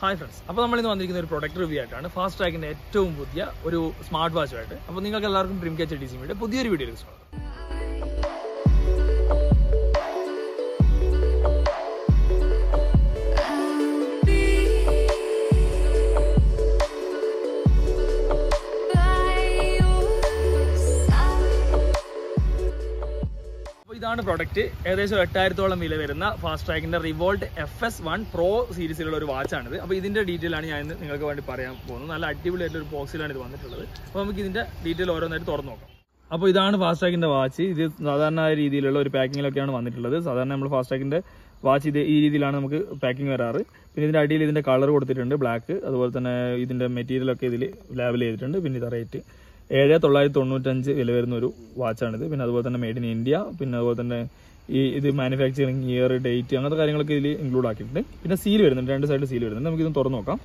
Hi friends അപ്പോൾ നമ്മൾ ഇന്ന് വന്നിരിക്കുന്ന ഒരു പ്രൊഡക്റ്റ് റിവ്യൂ ആയിട്ടാണ് ഫാസ്റ്റ് ട്രാക്കിന്റെ ഏറ്റവും പുതിയ ഒരു സ്മാർട്ട് വാച്ചുമായിട്ട് അപ്പോൾ നിങ്ങൾക്ക് എല്ലാവർക്കും ഡ്രീം ക്യാച്ച് ഡി സിമിയുടെ പുതിയൊരു വീഡിയോയിലേക്ക് സ്വാഗതം അപ്പോൾ ഇതാണ് പ്രൊഡക്റ്റ് ഏകദേശം എട്ടായിരത്തോളം വില വരുന്ന ഫാസ്റ്റ് ട്രാക്കിന്റെ Revolt F S one pro സീരീസിലുള്ള ഒരു വാച്ചാണിത് അപ്പോൾ ഇതിന്റെ ഡീറ്റെയിൽ ആണ് ഞാൻ ഇന്ന് നിങ്ങൾക്ക് വേണ്ടി പറയാൻ പോകുന്നത് നല്ല അടിപൊളിയായിട്ടുള്ള ഒരു ബോക്സിലാണ് ഇത് വന്നിട്ടുള്ളത് അപ്പോൾ നമുക്ക് ഇതിന്റെ ഡീറ്റെയിൽ ഓരോന്നായിട്ട് തുറന്നു നോക്കാം അപ്പോൾ ഇതാണ് ഫാസ്റ്റ് ട്രാക്കിന്റെ വാച്ച് ഇത് സാധാരണ രീതിയിലുള്ള ഒരു പാക്കിങ്ങിലൊക്കെയാണ് വന്നിട്ടുള്ളത് സാധാരണ നമ്മൾ ഫാസ്റ്റ് ട്രാക്കിന്റെ വാച്ച് ഇത് ഈ രീതിയിലാണ് നമുക്ക് പാക്കിംഗ് വരാറ് പിന്നെ ഇതിന്റെ അടിയിൽ ഇതിന്റെ കളർ കൊടുത്തിട്ടുണ്ട് ബ്ലാക്ക് അതുപോലെ തന്നെ ഇതിന്റെ മെറ്റീരിയൽ ഒക്കെ ഇതിൽ ലേബൽ ചെയ്തിട്ടുണ്ട് പിന്നെ ഇത് റേറ്റ് ഏഴ് തൊള്ളായിരത്തി തൊണ്ണൂറ്റഞ്ച് വില വരുന്ന ഒരു വാച്ചാണിത് പിന്നെ അതുപോലെ തന്നെ മെയ്ഡ് ഇൻ ഇന്ത്യ പിന്നെ അതുപോലെ തന്നെ ഈ ഇത് മാനുഫാക്ചറിങ് ഇയർ ഡേറ്റ് അങ്ങനത്തെ കാര്യങ്ങളൊക്കെ ഇതിൽ ഇൻക്ലൂഡ് ആക്കിയിട്ടുണ്ട് പിന്നെ സീൽ വരുന്നുണ്ട് രണ്ട് സൈഡ് സീൽ വരുന്നുണ്ട് നമുക്ക് ഇത് തുറന്നു നോക്കാം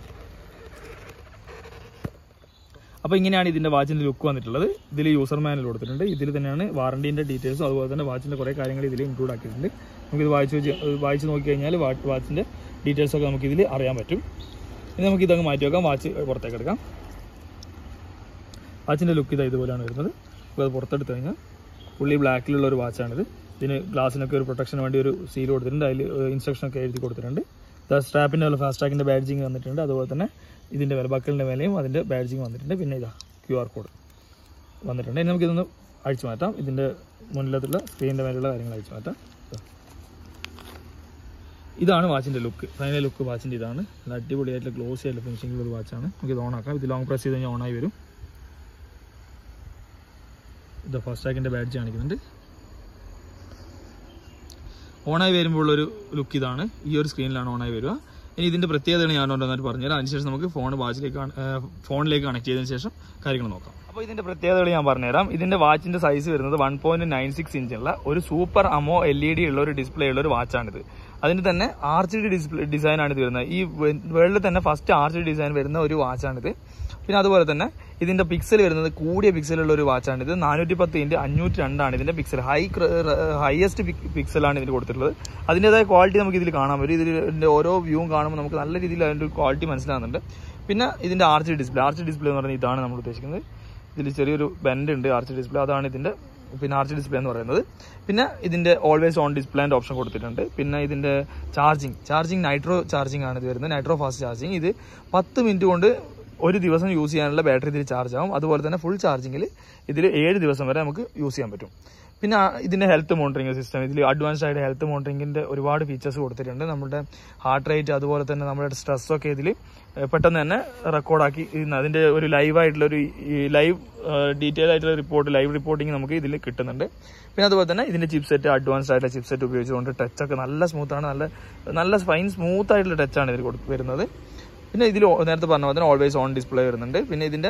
അപ്പോൾ ഇങ്ങനെയാണ് ഇതിന്റെ വാച്ചിന്റെ ലുക്ക് വന്നിട്ടുള്ളത് ഇതിൽ യൂസർ മാനുവൽ കൊടുത്തിട്ടുണ്ട് ഇതിൽ തന്നെയാണ് വാറണ്ടീന്റെ ഡീറ്റെയിൽസും അതുപോലെ തന്നെ വാച്ചിന്റെ കുറേ കാര്യങ്ങൾ ഇതിൽ ഇൻക്ലൂഡ് ആക്കിയിട്ടുണ്ട് നമുക്കിത് വായിച്ച് വെച്ച് വായിച്ച് നോക്കി കഴിഞ്ഞാൽ വാച്ചിന്റെ ഡീറ്റെയിൽസ് ഒക്കെ നമുക്ക് ഇതിൽ അറിയാൻ പറ്റും ഇനി നമുക്ക് ഇതങ്ങ് മാറ്റി വെക്കാം വാച്ച് പുറത്തേക്ക് എടുക്കാം വാച്ചിൻ്റെ ലുക്ക് ഇതാ ഇതുപോലെയാണ് വരുന്നത് അപ്പോൾ അത് പുറത്തെടുത്ത് കഴിഞ്ഞാൽ പുള്ളി ബ്ലാക്കിലുള്ള ഒരു വാച്ചാണിത് ഇതിന് ഗ്ലാസ്സിനൊക്കെ ഒരു പ്രൊട്ടക്ഷന് വേണ്ടി ഒരു സീൽ കൊടുത്തിട്ടുണ്ട് അതിൽ ഇൻസ്ട്രക്ഷൻ ഒക്കെ എഴുതി കൊടുത്തിട്ടുണ്ട് സ്ട്രാപ്പിൻ്റെ പോലെ ഫാസ്റ്റ് ട്രാക്കിൻ്റെ ബാഡ്ജിങ് വന്നിട്ടുണ്ട് അതുപോലെ തന്നെ ഇതിൻ്റെ വില ബക്കലിൻ്റെ വിലയും അതിൻ്റെ ബാഡ്ജിങ് വന്നിട്ടുണ്ട് പിന്നെ ഇതാ ക്യു ആർ കോഡ് വന്നിട്ടുണ്ട് ഇനി നമുക്കിതൊന്ന് അഴിച്ചു മാറ്റാം ഇതിൻ്റെ മുന്നിലത്തുള്ള സ്ക്രീനിൻ്റെ മേലുള്ള കാര്യങ്ങൾ അഴിച്ചു മാറ്റാം ഇതാ. ഇതാണ് വാച്ചിൻ്റെ ലുക്ക് ഫൈനൽ ലുക്ക് വാച്ചിൻ്റെ ഇതാണ് നല്ല അടിപൊളിയായിട്ടുള്ള ഗ്ലോസി ആയിട്ടുള്ള ഫിനിഷിംഗുള്ള ഒരു വാച്ചാണ് നമുക്ക് ഇത് ഓൺ ആക്കാം ഇത് ലോങ് പ്രസ് ചെയ്ത് കഴിഞ്ഞാൽ ഓണായി വരും ഇത് ഫസ്റ്റ് ടാക്കിൻ്റെ ബാഡ്ജ് കാണിക്കുന്നുണ്ട് ഓണായി വരുമ്പോൾ ഒരു ലുക്ക് ഇതാണ് ഈ ഒരു സ്ക്രീനിലാണ് ഓണായി വരിക ഇനി ഇതിൻ്റെ പ്രത്യേകതയാണ് ഞാൻ ഓരോന്നായിട്ട് പറഞ്ഞുതരാം അതിനുശേഷം നമുക്ക് ഫോൺ വാച്ചിലേക്ക് ഫോണിലേക്ക് കണക്ട് ചെയ്തതിന് ശേഷം കാര്യങ്ങൾ നോക്കാം അപ്പോൾ ഇതിൻ്റെ പ്രത്യേകതകൾ ഞാൻ പറഞ്ഞുതരാം ഇതിൻ്റെ വാച്ചിൻ്റെ സൈസ് വരുന്നത് വൺ പോയിന്റ് നയൻ സിക്സ് ഇഞ്ചുള്ള ഒരു super AMOLED ഉള്ള ഒരു ഡിസ്പ്ലേ ഉള്ള ഒരു വാച്ചാണിത് അതിന് തന്നെ ആർച്ച് ഡി ഡിസ്പ്ലേ ഡിസൈനാണ് ഇത് വരുന്നത് ഈ വേൾഡിൽ തന്നെ ഫസ്റ്റ് ആർച്ച് ഡി ഡിസൈൻ വരുന്ന ഒരു വാച്ചാണിത് പിന്നെ അതുപോലെ തന്നെ ഇതിന്റെ പിക്സൽ വരുന്നത് കൂടിയ പിക്സലുള്ള ഒരു വാച്ചാണ് ഇത് നാനൂറ്റി പത്ത് ഇൻറ്റ് അഞ്ഞൂറ്റി രണ്ടാണ് ഇതിന്റെ പിക്സൽ ഹൈ ഹയസ്റ്റ് പിക്സലാണ് ഇതിന് കൊടുത്തിട്ടുള്ളത് അതിൻ്റെതായ ക്വാളിറ്റി നമുക്ക് ഇതിൽ കാണാൻ പറ്റും ഇതിന്റെ ഓരോ വ്യൂവും കാണുമ്പോൾ നമുക്ക് നല്ല രീതിയിൽ അതിന്റെ ഒരു ക്വാളിറ്റി മനസ്സിലാകുന്നുണ്ട് പിന്നെ ഇതിന്റെ ആർച്ച് ഡിസ്പ്ലേ ആർച്ച് ഡിസ്പ്ലേ എന്ന് പറഞ്ഞാൽ ഇതാണ് നമ്മൾ ഉദ്ദേശിക്കുന്നത് ഇതിൽ ചെറിയൊരു ബെൻഡ് ഉണ്ട് ആർച്ച് ഡിസ്പ്ലേ അതാണ് ഇതിന്റെ പിന്നെ ആർച്ച് ഡിസ്പ്ലേ എന്ന് പറയുന്നത് പിന്നെ ഇതിന്റെ ഓൾവേസ് ഓൺ ഡിസ്പ്ലേന്റെ ഓപ്ഷൻ കൊടുത്തിട്ടുണ്ട് പിന്നെ ഇതിന്റെ ചാർജിങ് ചാർജിങ് നൈട്രോ ചാർജിങ് ആണ് ഇത് വരുന്നത് നൈട്രോ ഫാസ്റ്റ് ചാർജിങ് ഇത് പത്ത് മിനിറ്റ് കൊണ്ട് ഒരു ദിവസം യൂസ് ചെയ്യാനുള്ള ബാറ്ററി ഇതിൽ ചാർജ് ആവും അതുപോലെ തന്നെ ഫുൾ ചാർജിങ്ങിൽ ഇതിൽ ഏഴ് ദിവസം വരെ നമുക്ക് യൂസ് ചെയ്യാൻ പറ്റും പിന്നെ ആ ഇതിന്റെ ഹെൽത്ത് മോണിറ്ററിംഗ് സിസ്റ്റം ഇതിൽ അഡ്വാൻസ്ഡ് ആയിട്ട് ഹെൽത്ത് മോണിറ്ററിംഗിന്റെ ഒരുപാട് ഫീച്ചേഴ്സ് കൊടുത്തിട്ടുണ്ട് നമ്മുടെ ഹാർട്ട് റേറ്റ് അതുപോലെ തന്നെ നമ്മുടെ സ്ട്രെസ്സൊക്കെ ഇതിൽ പെട്ടെന്ന് തന്നെ റെക്കോർഡാക്കി അതിന്റെ ഒരു ലൈവ് ആയിട്ടുള്ള ഒരു ലൈവ് ഡീറ്റെയിൽ ആയിട്ടുള്ള റിപ്പോർട്ട് ലൈവ് റിപ്പോർട്ടിംഗ് നമുക്ക് ഇതിൽ കിട്ടുന്നുണ്ട് പിന്നെ അതുപോലെ തന്നെ ഇതിന്റെ ചിപ്സെറ്റ് അഡ്വാൻസ്ഡ് ആയിട്ടുള്ള ചിപ്സെറ്റ് ഉപയോഗിച്ചുകൊണ്ട് ടച്ചൊക്കെ നല്ല സ്മൂത്താണ് നല്ല നല്ല ഫൈൻ സ്മൂത്ത് ആയിട്ടുള്ള ടച്ചാണ് ഇതിൽ കൊടു- വരുന്നത് പിന്നെ ഇതിൽ നേരത്തെ പറഞ്ഞ പോലെ തന്നെ ഓൾവേസ് ഓൺ ഡിസ്പ്ലേ വരുന്നുണ്ട് പിന്നെ ഇതിന്റെ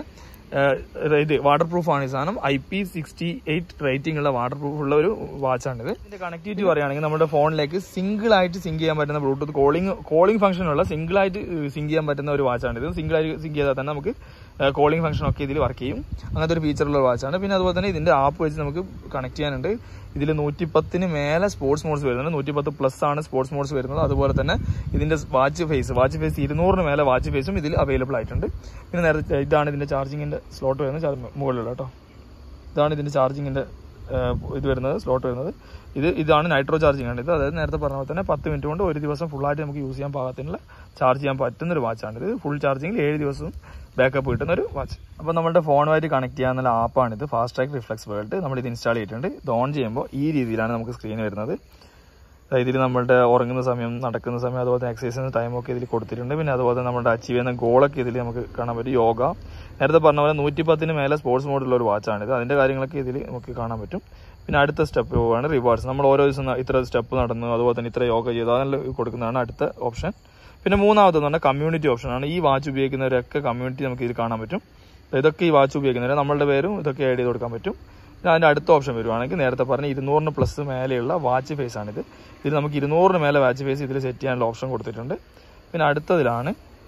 ഏഹ്, ഇത് വാട്ടർ പ്രൂഫ് ആണ് ഈ സാധനം I P sixty eight rating ഉള്ള വാട്ടർ പ്രൂഫ് ഉള്ള ഒരു വാച്ചാണിത് ഇതിന്റെ കണക്ടിവിറ്റി പറയുകയാണെങ്കിൽ നമ്മുടെ ഫോണിലേക്ക് സിംഗിൾ ആയിട്ട് സിങ്ക് ചെയ്യാൻ പറ്റുന്ന ബ്ലൂടൂത്ത് കോളിംഗ് കോളിംഗ് ഫംഗ്ഷൻ ഉള്ള സിംഗിൾ ആയിട്ട് സിങ്ക് ചെയ്യാൻ പറ്റുന്ന ഒരു വാച്ചാണിത് സിംഗിൾ ആയിട്ട് സിങ്ക് ചെയ്താൽ തന്നെ നമുക്ക് കോളിംഗ് ഫംഗ്ഷൻ ഒക്കെ ഇതിൽ വർക്ക് ചെയ്യും അങ്ങനത്തെ ഒരു ഫീച്ചറുള്ള വാച്ചാണ് പിന്നെ അതുപോലെ തന്നെ ഇതിന്റെ ആപ്പ് വെച്ച് നമുക്ക് കണക്ട് ചെയ്യാനുണ്ട് ഇതിൽ നൂറ്റിപ്പത്തിന് മേലെ സ്പോർട്സ് മോഡ്സ് വരുന്നുണ്ട് നൂറ്റിപ്പത്ത് പ്ലസ് ആണ് സ്പോർട്സ് മോഡ്സ് വരുന്നത് അതുപോലെ തന്നെ ഇതിന്റെ വാച്ച് ഫേസ് വാച്ച് ഫേസ് ഇരുന്നൂറിന് മേലെ വാച്ച് ഫേസും ഇതിൽ അവൈലബിൾ ആയിട്ടുണ്ട് പിന്നെ നേരത്തെ ഇതാണ് ഇതിന്റെ ചാർജിങ്ങിന്റെ സ്ലോട്ട് വരുന്നത് ചാർ- മുകളിലുള്ള കേട്ടോ ഇതാണ് ഇതിന്റെ ചാർജിങ്ങിന്റെ ഇത് വരുന്നത് സ്ലോട്ട് വരുന്നത് ഇത് ഇതാണ് നൈട്രോ ചാർജിങ് ആണ് ഇത് അതായത് നേരത്തെ പറഞ്ഞ പോലെ തന്നെ പത്ത് മിനിറ്റ് കൊണ്ട് ഒരു ദിവസം full ആയിട്ട് നമുക്ക് യൂസ് ചെയ്യാൻ പാകത്തിനുള്ള ചാർജ് ചെയ്യാൻ പറ്റുന്ന ഒരു വാച്ചാണ് ഇത് ഫുൾ ചാർജിങ്ങിൽ ഏഴ് ദിവസവും ബാക്കപ്പ് കിട്ടുന്ന ഒരു വാച്ച് അപ്പോൾ നമ്മുടെ ഫോണുമായിട്ട് കണക്ട് ചെയ്യാനുള്ള ആപ്പാണ് ഇത് ഫാസ്റ്റ് ട്രാക്ക് റിഫ്ലക്സ് വേൾഡ് നമ്മൾ ഇത് ഇൻസ്റ്റാൾ ചെയ്തിട്ടുണ്ട് ഇത് ഓൺ ചെയ്യുമ്പോൾ ഈ രീതിയിലാണ് നമുക്ക് സ്ക്രീൻ വരുന്നത് ഇതിൽ നമ്മളുടെ ഉറങ്ങുന്ന സമയം നടക്കുന്ന സമയം അതുപോലെ തന്നെ എക്സസൈസിന് ടൈമൊക്കെ ഇതിൽ കൊടുത്തിട്ടുണ്ട് പിന്നെ അതുപോലെ തന്നെ നമ്മുടെ അച്ചീവ് ചെയ്യുന്ന ഗോളൊക്കെ ഇതിൽ നമുക്ക് കാണാൻ പറ്റും യോഗ നേരത്തെ പറഞ്ഞ പോലെ നൂറ്റി പത്തിന് മേലെ സ്പോർട്സ് മോഡുള്ള ഒരു വാച്ചാണിത് അതിന്റെ കാര്യങ്ങളൊക്കെ ഇതിൽ നമുക്ക് കാണാൻ പറ്റും പിന്നെ അടുത്ത സ്റ്റെപ്പ് പോവുകയാണ് റിവാർഡ്സ് നമ്മൾ ഓരോ ദിവസം ഇത്ര സ്റ്റെപ്പ് നടന്നു അതുപോലെ തന്നെ ഇത്ര യോഗ ചെയ്തു അതെല്ലാം കൊടുക്കുന്നതാണ് അടുത്ത ഓപ്ഷൻ പിന്നെ മൂന്നാമതെന്ന് പറഞ്ഞാൽ കമ്മ്യൂണിറ്റി ഓപ്ഷനാണ് ഈ വാച്ച് ഉപയോഗിക്കുന്നവരൊക്കെ കമ്മ്യൂണിറ്റി നമുക്ക് ഇതിൽ കാണാൻ പറ്റും ഇതൊക്കെ ഈ വാച്ച് ഉപയോഗിക്കുന്നവർ നമ്മളുടെ പേരും ഇതൊക്കെ ആഡ് ചെയ്ത് കൊടുക്കാൻ പറ്റും പിന്നെ അതിന്റെ അടുത്ത ഓപ്ഷൻ വരുവാണെങ്കിൽ നേരത്തെ പറഞ്ഞ ഇരുന്നൂറിന് പ്ലസ് മേലെയുള്ള വാച്ച് ഫേസ് ആണിത് ഇതിൽ നമുക്ക് ഇരുന്നൂറിന് മേലെ വാച്ച് ഫേസ് ഇതിൽ സെറ്റ് ചെയ്യാനുള്ള ഓപ്ഷൻ കൊടുത്തിട്ടുണ്ട് പിന്നെ അടുത്തതിലാണ്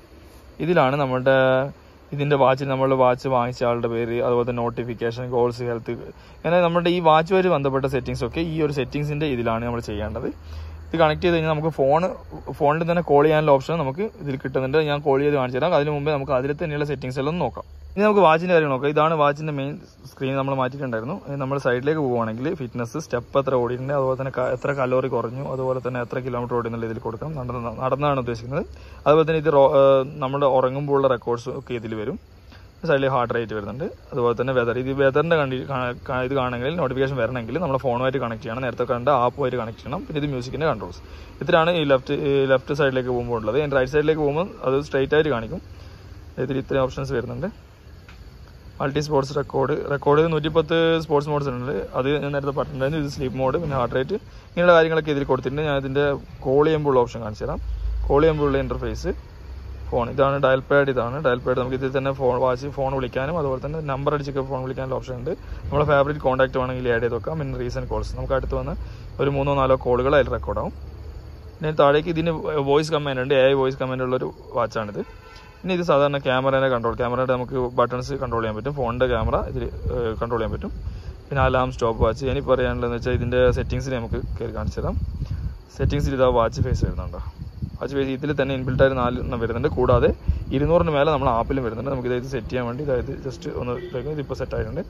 ഇതിലാണ് നമ്മുടെ ഇതിന്റെ വാച്ചിൽ നമ്മൾ വാച്ച് വാങ്ങിച്ച ആളുടെ പേര് അതുപോലെ തന്നെ നോട്ടിഫിക്കേഷൻ ഗോൾസ് ഹെൽത്ത് അങ്ങനെ നമ്മുടെ ഈ വാച്ചുമായിട്ട് ബന്ധപ്പെട്ട സെറ്റിംഗ്സ് ഒക്കെ ഈ ഒരു സെറ്റിംഗ്സിന്റെ ഇതിലാണ് നമ്മൾ ചെയ്യേണ്ടത് ഇത് കണക്ട് ചെയ്ത് കഴിഞ്ഞാൽ നമുക്ക് ഫോൺ ഫോണിൽ തന്നെ കോൾ ചെയ്യാനുള്ള ഓപ്ഷൻ നമുക്ക് ഇതിൽ കിട്ടുന്നുണ്ട് ഞാൻ കോൾ ചെയ്ത് കാണിച്ചു തരാം അതിന് മുമ്പേ നമുക്ക് അതിൽ തന്നെയുള്ള സെറ്റിംഗ്സ് എല്ലാം ഒന്ന് നോക്കാം ഇനി നമുക്ക് വാച്ചിന്റെ കാര്യം നോക്കാം ഇതാണ് വാച്ചിന്റെ മെയിൻ സ്ക്രീൻ നമ്മൾ മാറ്റിയിട്ടുണ്ടായിരുന്നു ഇനി നമ്മൾ സൈഡിലേക്ക് പോവുകയാണെങ്കിൽ ഫിറ്റ്നസ് സ്റ്റെപ്പ് എത്ര ഓടിയിട്ടുണ്ട് അതുപോലെ തന്നെ ക- എത്ര കലോറി കുറഞ്ഞു അതുപോലെ തന്നെ എത്ര കിലോമീറ്റർ ഓടി എന്നുള്ള ഇതിൽ കൊടുക്കാം നടന്ന നടന്നാണ് ഉദ്ദേശിക്കുന്നത് അതുപോലെ തന്നെ ഇത് റോ- ഏഹ് നമ്മൾ ഉറങ്ങുമ്പോഴുള്ള റെക്കോർഡ്സ് ഒക്കെ ഇതിൽ വരും സൈഡിൽ ഹാർട്ട് റേറ്റ് വരുന്നുണ്ട് അതുപോലെ തന്നെ വെതർ ഇത് വെതറിന്റെ കണ്ടി കാ- കാ- ഇത് കാണണമെങ്കിൽ നോട്ടിഫിക്കേഷൻ വരണമെങ്കിൽ നമ്മുടെ ഫോണുമായിട്ട് കണക്ട് ചെയ്യണം നേരത്തെ കണ്ട ആപ്പുമായിട്ട് കണക്ട് ചെയ്യണം പിന്നെ ഇത് മ്യൂസിക്കിന്റെ കൺട്രോൾസ് ഇത്രയാണ് ഈ ലെഫ്റ്റ് ലെഫ്റ്റ് സൈഡിലേക്ക് പോകുമ്പോൾ ഉള്ളത് അതിന്റെ റൈറ്റ് സൈഡിലേക്ക് പോകുമ്പോൾ അത് സ്ട്രൈറ്റ് ആയിട്ട് കാണിക്കും ഇതിൽ ഇത്രയും ഓപ്ഷൻസ് വരുന്നുണ്ട് മൾട്ടി സ്പോർട്സ് റെക്കോർഡ് റെക്കോർഡ് നൂറ്റിപ്പത്ത് സ്പോർട്സ് മോഡ്സ് ഉണ്ട് അത് ഞാൻ നേരത്തെ പറഞ്ഞിട്ടുണ്ടായിരുന്നു ഇത് സ്ലീപ്പ് മോഡ് പിന്നെ ഹാർട്ട് റേറ്റ് ഇങ്ങനെയുള്ള കാര്യങ്ങളൊക്കെ ഇതിൽ കൊടുത്തിട്ടുണ്ട് ഞാൻ ഇതിന്റെ കോൾ ചെയ്യുമ്പോൾ ഓപ്ഷൻ കാണിച്ചു തരാം കോൾ ചെയ്യുമ്പോഴുള്ള ഇന്റർഫേസ് ഫോൺ ഇതാണ് ഡയൽ പാഡ് ഇതാണ് ഡയൽ പാഡ് നമുക്ക് ഇതിൽ തന്നെ ഫോൺ വാച്ച് ഫോൺ വിളിക്കാനും അതുപോലെ തന്നെ നമ്പർ അടിച്ചൊക്കെ ഫോൺ വിളിക്കാനുള്ള ഓപ്ഷൻ ഉണ്ട് നമ്മുടെ ഫേവറേറ്റ് കോൺടാക്ട് വേണമെങ്കിൽ ആഡ് ചെയ്ത് വെക്കാം പിന്നെ റീസെന്റ് കോൾസ് നമുക്ക് അടുത്ത് വന്ന് ഒരു മൂന്നോ നാലോ കോളുകൾ അതിൽ റെക്കോർഡ് ആവും പിന്നെ താഴേക്ക് ഇതിന് വോയിസ് കമാൻഡ് ഉണ്ട് എ ഐ വോയിസ് കമാൻഡ് ഉള്ള ഒരു വാച്ചാണിത് പിന്നെ ഇത് സാധാരണ ക്യാമറേനെ കൺട്രോൾ ക്യാമറയുടെ നമുക്ക് ബട്ടൺസ് കൺട്രോൾ ചെയ്യാൻ പറ്റും ഫോണിന്റെ ക്യാമറ ഇതിൽ കൺട്രോൾ ചെയ്യാൻ പറ്റും പിന്നെ അലാം സ്റ്റോപ്പ് വാച്ച് ഇനി പറയാനുള്ളതെന്ന് വെച്ചാൽ ഇതിന്റെ സെറ്റിംഗ്സിൽ നമുക്ക് കയറി കാണിച്ചു തരാം സെറ്റിംഗ്സിൽ ഇതാ വാച്ച് ഫേസ് വരുന്നുണ്ടോ വാച്ച് ഫേസ് ഇതിൽ തന്നെ ഇൻബിൽട്ട് ആയിട്ട് നാല് എണ്ണം വരുന്നുണ്ട് കൂടാതെ ഇരുന്നൂറിന് മേലെ നമ്മൾ ആപ്പിലും വരുന്നുണ്ട് നമുക്ക് ഇത് സെറ്റ് ചെയ്യാൻ വേണ്ടി അതായത് ജസ്റ്റ് ഒന്ന് ഇതിപ്പോൾ സെറ്റ് ആയിട്ടുണ്ട്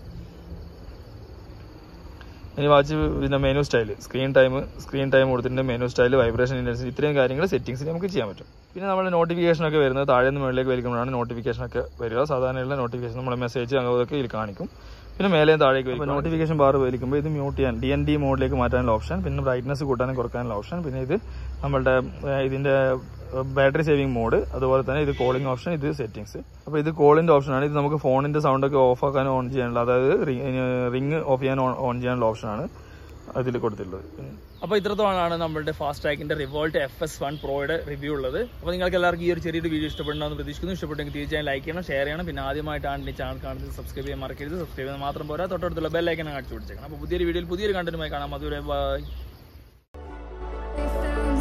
ഇനി വാച്ച് പിന്നെ menu style screen time screen time കൊടുത്തിട്ടുണ്ട് മെനു സ്റ്റൈൽ വൈബ്രേഷൻ ഇൻറ്റൻസിറ്റി ഇത്രയും കാര്യങ്ങൾ സെറ്റിംഗ്സിൽ നമുക്ക് ചെയ്യാൻ പറ്റും പിന്നെ നമ്മൾ നോട്ടിഫിക്കേഷൻ ഒക്കെ വരുന്നത് താഴെ നിന്ന് മുകളിലേക്ക് വലിക്കുമ്പോഴാണ് നോട്ടിഫിക്കേഷൻ ഒക്കെ വരിക സാധാരണയുള്ള നോട്ടിഫിക്കേഷൻ നമ്മുടെ മെസ്സേജ് അതൊക്കെ ഇതിൽ കാണിക്കും പിന്നെ മേലെയും താഴേക്ക് വലിക്കും നോട്ടിഫിക്കേഷൻ ബാർ വലിക്കുമ്പോൾ ഇത് മ്യൂട്ട് ചെയ്യാൻ ഡി എൻ ഡി മോഡിലേക്ക് മാറ്റാനുള്ള ഓപ്ഷൻ പിന്നെ ബ്രൈറ്റ്നസ് കൂട്ടാനും കുറക്കാനുള്ള ഓപ്ഷൻ പിന്നെ ഇത് നമ്മളുടെ ഏഹ്, ഇതിന്റെ ബാറ്ററി സേവിംഗ് മോഡ് അതുപോലെ തന്നെ ഇത് കോളിംഗ് ഓപ്ഷൻ ഇത് സെറ്റിംഗ്സ് അപ്പോൾ ഇത് കോളിന്റെ ഓപ്ഷനാണ് ഇത് നമുക്ക് ഫോണിന്റെ സൗണ്ട് ഒക്കെ ഓഫ് ആക്കാനും ഓൺ ചെയ്യാനുള്ള അതായത് റിംഗ് ഓഫ് ചെയ്യാൻ ഓൺ ചെയ്യാനുള്ള ഓപ്ഷനാണ് അതിൽ കൊടുത്തിട്ടുള്ളത് അപ്പോൾ ഇത്രത്തോളമാണ് നമ്മളുടെ ഫാസ്റ്റ് ട്രാക്കിന്റെ റിവോൾട്ട് എഫ് എസ് വൺ പ്രോയുടെ റിവ്യൂ ഉള്ളത് അപ്പോൾ നിങ്ങൾക്ക് എല്ലാവർക്കും ഈ ഒരു ചെറിയൊരു വീഡിയോ ഇഷ്ടപ്പെടണമെന്ന് പ്രതീക്ഷിക്കുന്നു ഇഷ്ടപ്പെട്ടെങ്കിൽ തീർച്ചയായും ലൈക്ക് ചെയ്യണം ഷെയർ ചെയ്യണം പിന്നെ ആദ്യമായിട്ടാണ് ഈ ചാനൽ കാണുന്നത് സബ്സ്ക്രൈബ് ചെയ്യാൻ മറക്കരുത് സബ്സ്ക്രൈബ് ചെയ്യാൻ മാത്രം പോരാ തൊട്ടടുത്തുള്ള ബെല്ലൈക്കൻ അടിച്ചു പിടിച്ചേക്കണം അപ്പോൾ പുതിയൊരു വീഡിയോയിൽ പുതിയൊരു കണ്ടന്റുമായി കാണാം അതുവരെ ബൈ They found